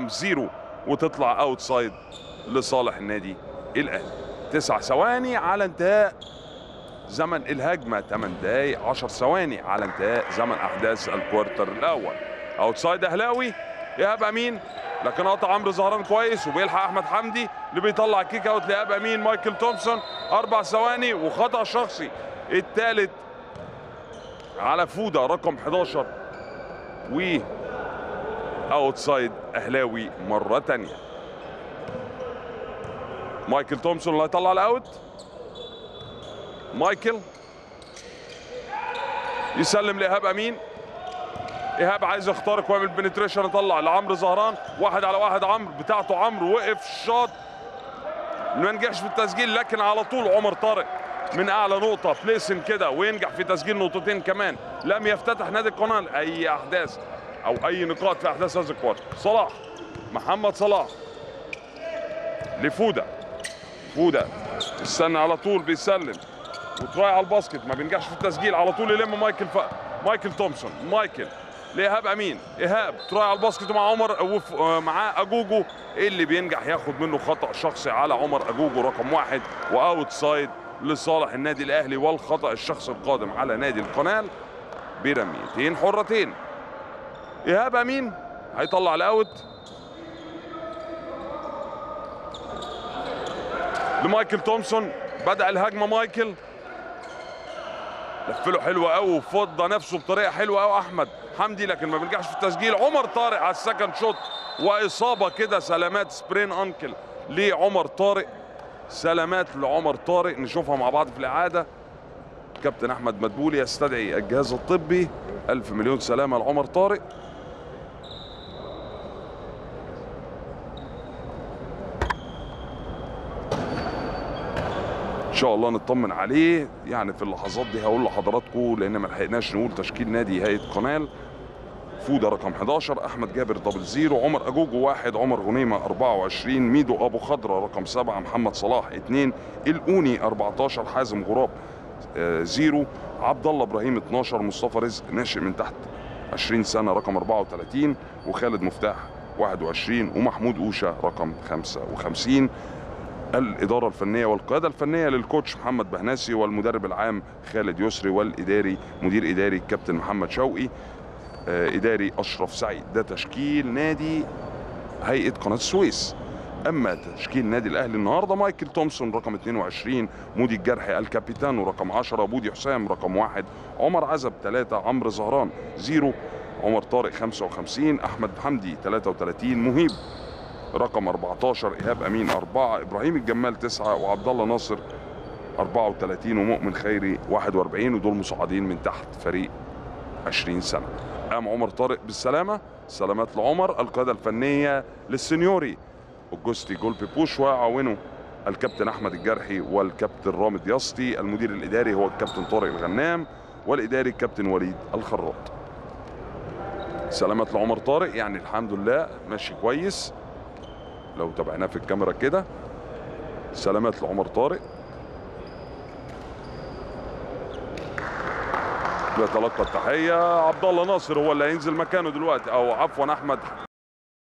زيرو وتطلع اوتسايد لصالح النادي الاهلي تسع ثواني على انتهاء زمن الهجمه 8 دقائق 10 ثواني على انتهاء زمن احداث الكوارتر الاول اوتسايد اهلاوي ايهاب امين لكن قطع عمرو زهران كويس وبيلحق احمد حمدي اللي بيطلع كيك اوت لايهاب امين مايكل تومسون اربع ثواني وخطا شخصي الثالث على فوده رقم 11 و اوتسايد اهلاوي مره تانية مايكل تومسون اللي هيطلع الاوت مايكل يسلم لايهاب امين ايهاب عايز يخترق ويعمل بنتريشن يطلع لعمرو زهران واحد على واحد عمرو بتاعته عمرو وقف شاط ما نجحش في التسجيل لكن على طول عمر طارق من اعلى نقطه بليسن كده وينجح في تسجيل نقطتين كمان لم يفتتح نادي القناه اي احداث او اي نقاط في احداث هذا الكوارتر صلاح محمد صلاح لفوده فوده استنى على طول بيسلم وتراي على الباسكت ما بينجحش في التسجيل على طول يلم مايكل ف... مايكل تومسون مايكل لايهاب امين ايهاب تراي على الباسكت مع عمر وف... آه، معاه اجوجو اللي بينجح ياخد منه خطا شخصي على عمر اجوجو رقم واحد واوت سايد لصالح النادي الاهلي والخطا الشخصي القادم على نادي القنال برميتين حرتين ايهاب امين هيطلع الاوت لمايكل تومسون بدا الهجمه مايكل لفله حلو قوي وفضى نفسه بطريقه حلوه قوي احمد حمدي لكن ما بينجحش في التسجيل عمر طارق على السكند شوت واصابه كده سلامات سبرين انكل لعمر طارق سلامات لعمر طارق نشوفها مع بعض في الاعاده كابتن احمد مدبولي يستدعي الجهاز الطبي الف مليون سلامه لعمر طارق ان شاء الله نطمن عليه يعني في اللحظات دي هقول لحضراتكم لان ما لحقناش نقول تشكيل نادي هيئه قنال فوده رقم 11 احمد جابر دبل زيرو عمر اجوجو واحد عمر غنيمه 24 ميدو ابو خضره رقم 7 محمد صلاح 2 الاوني 14 حازم غراب آه، زيرو عبد الله ابراهيم 12 مصطفى رزق ناشئ من تحت 20 سنه رقم 34 وخالد مفتاح 21 ومحمود اوشه رقم 55 الإدارة الفنية والقيادة الفنية للكوتش محمد بهناسي والمدرب العام خالد يسري والإداري مدير إداري الكابتن محمد شوقي آه، إداري أشرف سعيد ده تشكيل نادي هيئة قناة السويس أما تشكيل نادي الأهلي النهاردة مايكل تومسون رقم 22 مودي الجرحي الكابيتانو رقم 10 بودي حسام رقم 1 عمر عزب 3 عمرو زهران 0 عمر طارق 55 أحمد حمدي 33 مهيب رقم 14 ايهاب امين 4 ابراهيم الجمال 9 وعبد الله ناصر 34 ومؤمن خيري 41 ودول مصعدين من تحت فريق 20 سنه قام عمر طارق بالسلامه سلامات لعمر القياده الفنيه للسنيوري اوجوستي جولبي بوش وعاونه الكابتن احمد الجرحي والكابتن رامد يسطي المدير الاداري هو الكابتن طارق الغنام والاداري الكابتن وليد الخراط سلامات لعمر طارق يعني الحمد لله ماشي كويس لو تابعناه في الكاميرا كده سلامات لعمر طارق بيتلقى التحيه عبد الله ناصر هو اللي هينزل مكانه دلوقتي او عفوا احمد